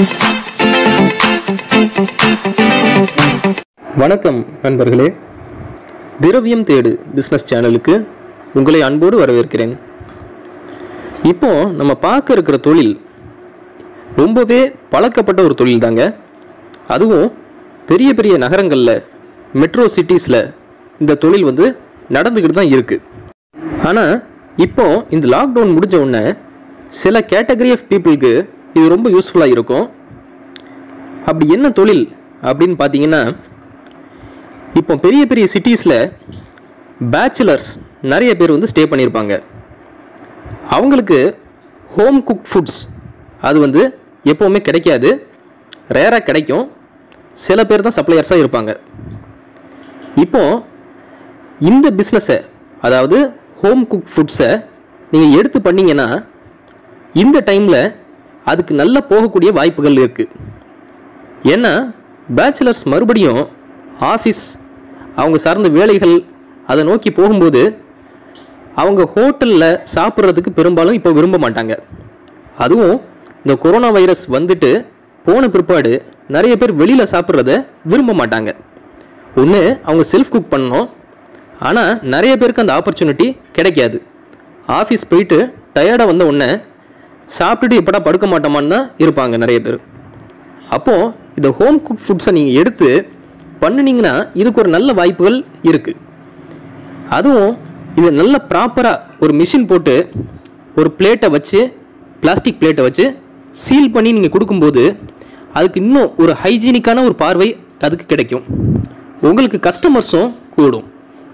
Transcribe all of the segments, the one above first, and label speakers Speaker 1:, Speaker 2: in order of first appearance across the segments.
Speaker 1: வணக்கம் நண்பர்களே திரவியம் தேடு பிஸ்னஸ் சேனலுக்கு உங்களை அன்போடு வரவேற்கிறேன் இப்போ நம்ம பார்க்க இருக்கிற தொழில் ரொம்பவே பழக்கப்பட்ட ஒரு தொழில் தாங்க அதுவும் பெரிய பெரிய நகரங்களில் மெட்ரோ சிட்டிஸில் இந்த தொழில் வந்து நடந்துக்கிட்டு தான் இருக்குது ஆனால் இப்போ இந்த லாக்டவுன் முடிஞ்ச உடனே சில கேட்டகரி ஆஃப் பீப்புளுக்கு இது ரொம்ப யூஸ்ஃபுல்லாக இருக்கும் அப்படி என்ன தொழில் அப்படின்னு பார்த்தீங்கன்னா இப்போ பெரிய பெரிய சிட்டிஸில் பேச்சுலர்ஸ் நிறைய பேர் வந்து ஸ்டே பண்ணியிருப்பாங்க அவங்களுக்கு ஹோம் குக் ஃபுட்ஸ் அது வந்து எப்போவுமே கிடைக்காது ரேராக கிடைக்கும் சில பேர் தான் சப்ளையர்ஸாக இருப்பாங்க இப்போ இந்த பிஸ்னஸை அதாவது ஹோம் குக் ஃபுட்ஸை நீங்கள் எடுத்து பண்ணீங்கன்னா இந்த டைமில் அதுக்கு நல்லா போகக்கூடிய வாய்ப்புகள் இருக்குது ஏன்னா பேச்சுலர்ஸ் மறுபடியும் ஆஃபீஸ் அவங்க சார்ந்த வேலைகள் அதை நோக்கி போகும்போது அவங்க ஹோட்டலில் சாப்பிட்றதுக்கு பெரும்பாலும் இப்போ விரும்ப மாட்டாங்க அதுவும் இந்த கொரோனா வைரஸ் வந்துட்டு போன பிற்பாடு நிறைய பேர் வெளியில் சாப்பிட்றத விரும்ப மாட்டாங்க ஒன்று அவங்க செல்ஃப் குக் பண்ணணும் ஆனால் நிறைய பேருக்கு அந்த ஆப்பர்ச்சுனிட்டி கிடைக்காது ஆஃபீஸ் போயிட்டு டயர்டாக வந்த உடனே சாப்பிட்டுட்டு எப்படா படுக்க மாட்டோமான்னு தான் இருப்பாங்க நிறைய பேர் அப்போது இந்த ஹோம் குக் ஃபுட்ஸை நீங்கள் எடுத்து பண்ணினீங்கன்னா இதுக்கு ஒரு நல்ல வாய்ப்புகள் இருக்குது அதுவும் இது நல்ல ப்ராப்பராக ஒரு மிஷின் போட்டு ஒரு பிளேட்டை வச்சு பிளாஸ்டிக் பிளேட்டை வச்சு சீல் பண்ணி நீங்கள் கொடுக்கும்போது அதுக்கு இன்னும் ஒரு ஹைஜீனிக்கான ஒரு பார்வை அதுக்கு கிடைக்கும் உங்களுக்கு கஸ்டமர்ஸும் கூடும்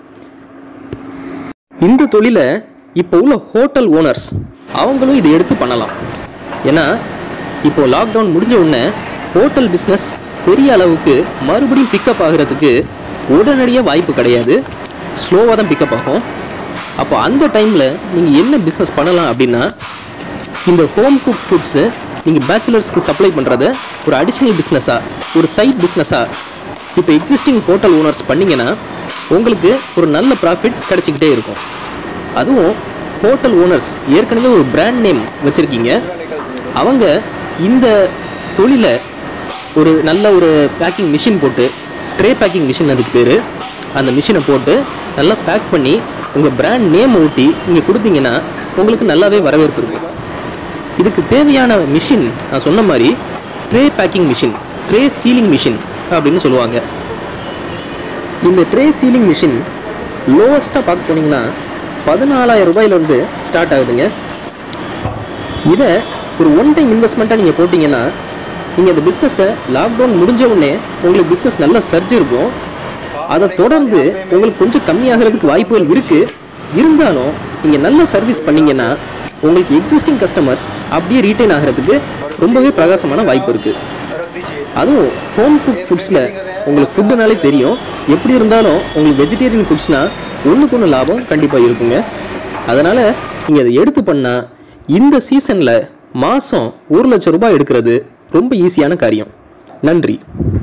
Speaker 1: இந்த தொழிலை இப்போ உள்ள ஹோட்டல் ஓனர்ஸ் அவங்களும் இதை எடுத்து பண்ணலாம் ஏன்னா இப்போ லாக்டவுன் முடிஞ்ச உடனே ஹோட்டல் பிஸ்னஸ் பெரிய அளவுக்கு மறுபடியும் பிக்கப் ஆகிறதுக்கு உடனடியாக வாய்ப்பு கிடையாது ஸ்லோவாக தான் பிக்கப் ஆகும் அப்போ அந்த டைமில் நீங்கள் என்ன பிஸ்னஸ் பண்ணலாம் அப்படின்னா இந்த ஹோம் குக் ஃபுட்ஸு நீங்கள் பேச்சுலர்ஸ்க்கு சப்ளை பண்ணுறத ஒரு அடிஷ்னல் பிஸ்னஸாக ஒரு சைட் பிஸ்னஸாக இப்போ எக்ஸிஸ்டிங் ஹோட்டல் ஓனர்ஸ் பண்ணிங்கன்னா உங்களுக்கு ஒரு நல்ல ப்ராஃபிட் கிடச்சிக்கிட்டே இருக்கும் அதுவும் ஹோட்டல் ஓனர்ஸ் ஏற்கனவே ஒரு பிராண்ட் நேம் வச்சுருக்கீங்க அவங்க இந்த தொழிலை ஒரு நல்ல ஒரு பேக்கிங் மிஷின் போட்டு ட்ரே பேக்கிங் மிஷின் அதுக்கு பேர் அந்த மிஷினை போட்டு நல்லா பேக் பண்ணி உங்கள் பிராண்ட் நேம் ஊட்டி நீங்கள் கொடுத்தீங்கன்னா உங்களுக்கு நல்லாவே வரவேற்பு இருக்கும் இதுக்கு தேவையான மிஷின் நான் சொன்ன மாதிரி tray packing machine tray sealing machine அப்படின்னு சொல்லுவாங்க இந்த ட்ரே சீலிங் மிஷின் லோவஸ்ட்டாக பார்க்க போனீங்கன்னா பதினாலாயிரம் ரூபாயிலேருந்து ஸ்டார்ட் ஆகுதுங்க இதை ஒரு ஒன் டைம் இன்வெஸ்ட்மெண்ட்டாக நீங்கள் போட்டிங்கன்னா நீங்கள் அந்த பிஸ்னஸை லாக்டவுன் முடிஞ்ச உடனே உங்களுக்கு பிஸ்னஸ் நல்லா சர்ஜ் இருக்கும் அதை தொடர்ந்து உங்களுக்கு கொஞ்சம் கம்மியாகிறதுக்கு வாய்ப்புகள் இருக்குது இருந்தாலும் நீங்கள் நல்ல சர்வீஸ் பண்ணீங்கன்னா உங்களுக்கு எக்ஸிஸ்டிங் கஸ்டமர்ஸ் அப்படியே ரீட்டைன் ஆகிறதுக்கு ரொம்பவே பிரகாசமான வாய்ப்பு இருக்குது அதுவும் ஹோம் குக் ஃபுட்ஸில் உங்களுக்கு ஃபுட்டுனாலே தெரியும் எப்படி இருந்தாலும் உங்களுக்கு வெஜிடேரியன் ஃபுட்ஸ்னால் ஒன்றுக்கு ஒன்று லாபம் கண்டிப்பாக இருக்குங்க அதனால் நீங்கள் அதை எடுத்து பண்ணால் இந்த சீசனில் மாதம் ஒரு லட்சம் ரூபாய் எடுக்கிறது ரொம்ப ஈஸியான காரியம் நன்றி